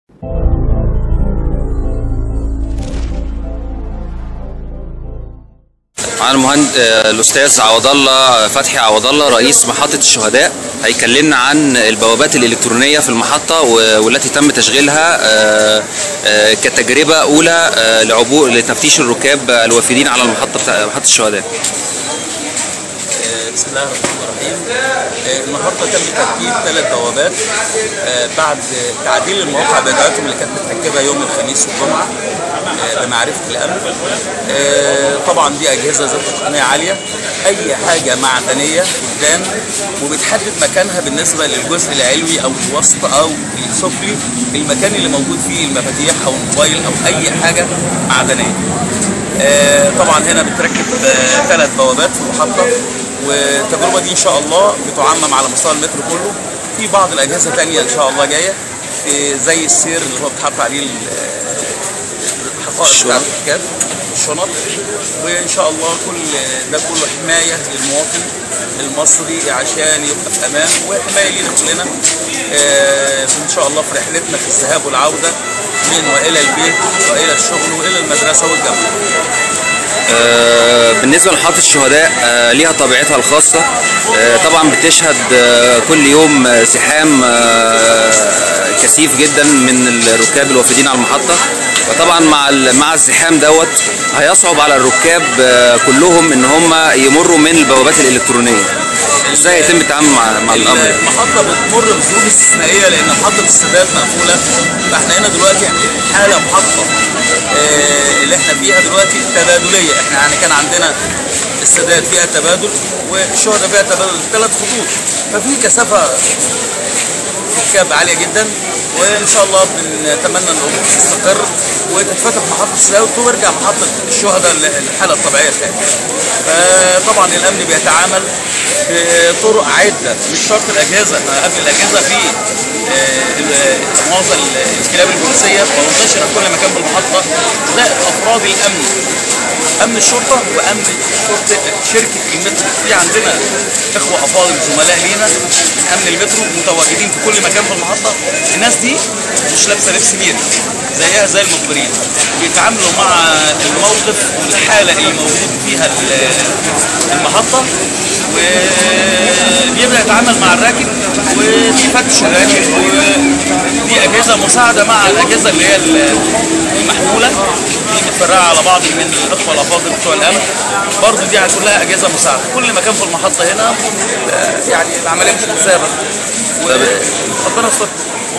معانا المهند آه، الاستاذ عوض الله فتحي عوض الله رئيس محطه الشهداء هيكلمنا عن البوابات الالكترونيه في المحطه و- والتي تم تشغيلها آه، آه، كتجربه اولى آه، لعبور لتفتيش الركاب الوافدين على المحطه بتاع محطه الشهداء بسم الله الرحمن الرحيم آه، النهارده تم تركيب ثلاث بوابات آه، بعد تعديل المواقع بتاعتهم اللي كانت متركبه يوم الخميس والجمعه آه، بمعرفه الامن آه، طبعا دي اجهزه ذات تقنيه عاليه اي حاجه معدنيه قدام وبتحدد مكانها بالنسبه للجزء العلوي او الوسط او السفلي المكان اللي موجود فيه المفاتيح او الموبايل او اي حاجه معدنيه آه، طبعا هنا بتركب ثلاث بوابات في المحطه والتجربه دي ان شاء الله بتعمم على مستوى المترو كله في بعض الاجهزه تانية ان شاء الله جايه في زي السير اللي هو بتحط عليه ال- الحقائب الشنط. بتاعت الركاب الشنط وان شاء الله كل ده كله حمايه للمواطن المصري عشان يبقى في امان وحمايه لينا كلنا آه، ان شاء الله في رحلتنا في الذهاب والعوده من والى البيت والى الشغل والى المدرسه والجامعه آه، بالنسبه لمحطه الشهداء آه، ليها طبيعتها الخاصه آه، طبعا بتشهد آه، كل يوم آه، زحام آه، كثيف جدا من الركاب الوافدين على المحطه فطبعا مع ال- مع الزحام دوت هيصعب على الركاب آه، كلهم ان هم يمروا من البوابات الالكترونيه ازاي يتم التعامل مع مع الامر ده؟ المحطة بتمر بظروف استثنائية لأن محطة السادات مقفولة فاحنا هنا دلوقتي حالة محطة آه، اللي احنا فيها دلوقتي تبادلية احنا يعني كان عندنا السادات فيها تبادل والشهداء فيها تبادل ثلاث خطوط ففي كثافة ركاب عالية جدا وإن شاء الله بنتمنى إن الأمور تستقر وتتفتح محطة السلاوي وترجع محطة الشهداء للحالة الطبيعية تاني. فطبعا الأمن بيتعامل بطرق عدة مش شرط الأجهزة إحنا قبل الأجهزة في آه، ال- معظم الكلاب البوليسية منتشرة في كل مكان بالمحطة زائد أفراد الأمن امن الشرطه وامن شرطه شركه المترو في عندنا اخوه افاضل زملاء لينا من امن المترو متواجدين في كل مكان في المحطه الناس دي مش لابسه لبس ميري زيها زي المخبرين بيتعاملوا مع الموقف والحاله اللي موجود فيها ال- المحطه وبيبدا يتعامل مع الراكب وبيفتش الراكب ودي اجهزه مساعده مع الاجهزه اللي هي المحموله دي متفرعه على بعض من الاخوه الافاضل بتوع الامن برضه دي كلها اجهزه مساعده كل مكان في المحطه هنا آه، يعني العمليه بتتزامن وربنا يستر